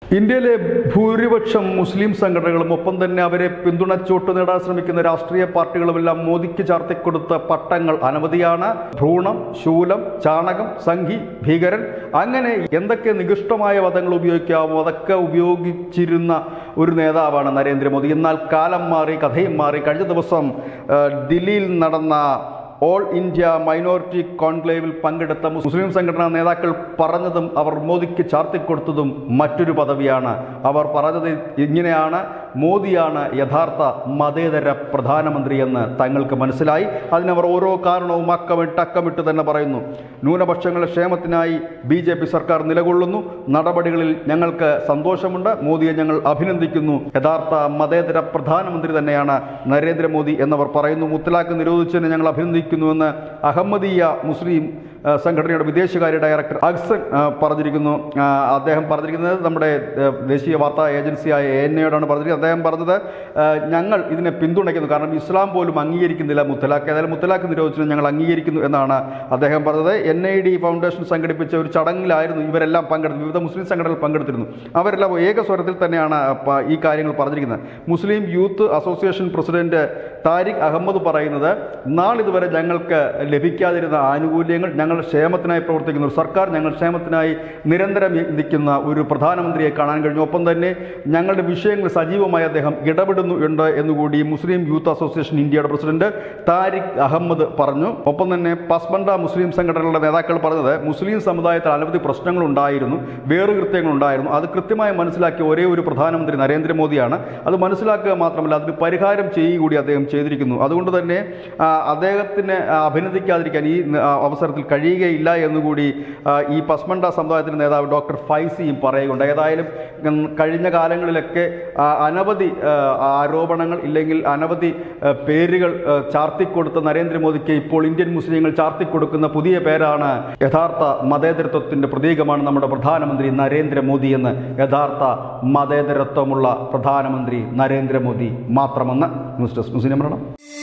ഇന്ത്യയിലെ ഭൂരിപക്ഷം മുസ്ലിം സംഘടനകളും ഒപ്പം തന്നെ അവരെ പിന്തുണച്ചോട്ട് നേടാൻ ശ്രമിക്കുന്ന രാഷ്ട്രീയ പാർട്ടികളുമെല്ലാം മോദിക്ക് ചാർത്തിക്കൊടുത്ത പട്ടങ്ങൾ അനവധിയാണ് ഭ്രൂണം ശൂലം ചാണകം സംഘി ഭീകരൻ അങ്ങനെ എന്തൊക്കെ നികൃഷ്ടമായ പദങ്ങൾ ഉപയോഗിക്കാമോ അതൊക്കെ ഉപയോഗിച്ചിരുന്ന ഒരു നേതാവാണ് നരേന്ദ്രമോദി എന്നാൽ കാലം മാറി കഥയും മാറി കഴിഞ്ഞ ദിവസം ആ, ദില്ലിയിൽ നടന്ന ഓൾ ഇന്ത്യ മൈനോറിറ്റി കോൺക്ലേവിൽ പങ്കെടുത്ത മുസ്ലിം സംഘടനാ നേതാക്കൾ പറഞ്ഞതും അവർ മോദിക്ക് ചാർത്തിക്കൊടുത്തതും മറ്റൊരു പദവിയാണ് അവർ പറഞ്ഞത് ഇങ്ങനെയാണ് മോദിയാണ് യഥാർത്ഥ മതേതര പ്രധാനമന്ത്രി എന്ന് തങ്ങൾക്ക് മനസ്സിലായി അതിനവർ ഓരോ കാരണവും അക്കമിട്ട് അക്കമിട്ട് തന്നെ പറയുന്നു ന്യൂനപക്ഷങ്ങളുടെ ക്ഷേമത്തിനായി ബി ജെ പി സർക്കാർ നിലകൊള്ളുന്നു നടപടികളിൽ ഞങ്ങൾക്ക് സന്തോഷമുണ്ട് മോദിയെ ഞങ്ങൾ അഭിനന്ദിക്കുന്നു യഥാർത്ഥ മതേതര പ്രധാനമന്ത്രി തന്നെയാണ് നരേന്ദ്രമോദി എന്നവർ പറയുന്നു മുത്തലാഖ് നിരോധിച്ചതിന് ഞങ്ങൾ അഭിനന്ദിക്കുന്നുവെന്ന് അഹമ്മദീയ മുസ്ലിം ആ, സംഘടനയുടെ വിദേശകാര്യ ഡയറക്ടർ അക്സൻ ആ, പറഞ്ഞിരിക്കുന്നു ആ, അദ്ദേഹം പറഞ്ഞിരിക്കുന്നത് നമ്മുടെ ആ, ദേശീയ വാർത്താ ഏജൻസിയായ എ എൻ എയോടാണ് പറഞ്ഞിരിക്കുന്നത് അദ്ദേഹം പറഞ്ഞത് ആ, ഞങ്ങൾ ഇതിനെ പിന്തുണയ്ക്കുന്നു കാരണം ഇസ്ലാം പോലും അംഗീകരിക്കുന്നില്ല മുത്തലാഖ് ഏതായാലും മുത്തലാഖ് നിരോധനം ഞങ്ങൾ അംഗീകരിക്കുന്നു എന്നാണ് അദ്ദേഹം പറഞ്ഞത് എൻ ഐ ഡി ഫൗണ്ടേഷൻ സംഘടിപ്പിച്ച ഒരു ചടങ്ങിലായിരുന്നു ഇവരെല്ലാം പങ്കെടുത്തു വിവിധ മുസ്ലിം സംഘടനകൾ പങ്കെടുത്തിരുന്നു അവരെല്ലാം ഏക സ്വരത്തിൽ തന്നെയാണ് പ- ഈ കാര്യങ്ങൾ പറഞ്ഞിരിക്കുന്നത് Muslim Youth Association president Tariq Ahmed പറയുന്നത് നാളിതുവരെ ഞങ്ങൾക്ക് ലഭിക്കാതിരുന്ന ആനുകൂല്യങ്ങൾ ഞങ്ങളുടെ ക്ഷേമത്തിനായി പ്രവർത്തിക്കുന്ന ഒരു സർക്കാർ ഞങ്ങൾ ക്ഷേമത്തിനായി നിരന്തരം നിൽക്കുന്ന ഒരു പ്രധാനമന്ത്രിയെ കാണാൻ കഴിഞ്ഞു ഒപ്പം തന്നെ ഞങ്ങളുടെ വിഷയങ്ങൾ സജീവമായി അദ്ദേഹം ഇടപെടുന്നു ഉണ്ട് എന്നുകൂടി മുസ്ലിം യൂത്ത് അസോസിയേഷൻ ഇന്ത്യയുടെ പ്രസിഡന്റ് താരിഖ് അഹമ്മദ് പറഞ്ഞു ഒപ്പം തന്നെ പസ്ബണ്ട മുസ്ലിം സംഘടനകളുടെ നേതാക്കൾ പറഞ്ഞത് മുസ്ലിം സമുദായത്തിൽ അനവധി പ്രശ്നങ്ങൾ ഉണ്ടായിരുന്നു വേറുകൃത്യങ്ങൾ ഉണ്ടായിരുന്നു അത് കൃത്യമായി മനസ്സിലാക്കിയ ഒരേ ഒരു പ്രധാനമന്ത്രി നരേന്ദ്രമോദിയാണ് അത് മനസ്സിലാക്കുക മാത്രമല്ല അതിന് പരിഹാരം ചെയ്യുക കൂടി അദ്ദേഹം ചെയ്തിരിക്കുന്നു അതുകൊണ്ട് തന്നെ ആ, അദ്ദേഹത്തിന് ആ, അഭിനന്ദിക്കാതിരിക്കാൻ ഈ ആ, അവസരത്തിൽ കഴിയുകയില്ല എന്നുകൂടി ആ, ഈ പസ്മണ്ട സമുദായത്തിൻ്റെ നേതാവ് ഡോക്ടർ ഫൈസിയും പറയുകയുണ്ട് ഏതായാലും ഉം, കഴിഞ്ഞ കാലങ്ങളിലൊക്കെ ആ, അനവധി ആ, ആരോപണങ്ങൾ ഇല്ലെങ്കിൽ അനവധി ആ, പേരുകൾ ആ, ചാർത്തിക്കൊടുത്ത നരേന്ദ്രമോദിക്ക് ഇപ്പോൾ ഇന്ത്യൻ മുസ്ലിങ്ങൾ ചാർത്തിക്കൊടുക്കുന്ന പുതിയ പേരാണ് യഥാർത്ഥ മതേതരത്വത്തിൻ്റെ പ്രതീകമാണ് നമ്മുടെ പ്രധാനമന്ത്രി നരേന്ദ്രമോദി എന്ന് യഥാർത്ഥ മതേതരത്വമുള്ള പ്രധാനമന്ത്രി നരേന്ദ്രമോദി മാത്രമെന്ന് ന്യൂസ് ഡെസ്ക് മുസ്ലിം മരണം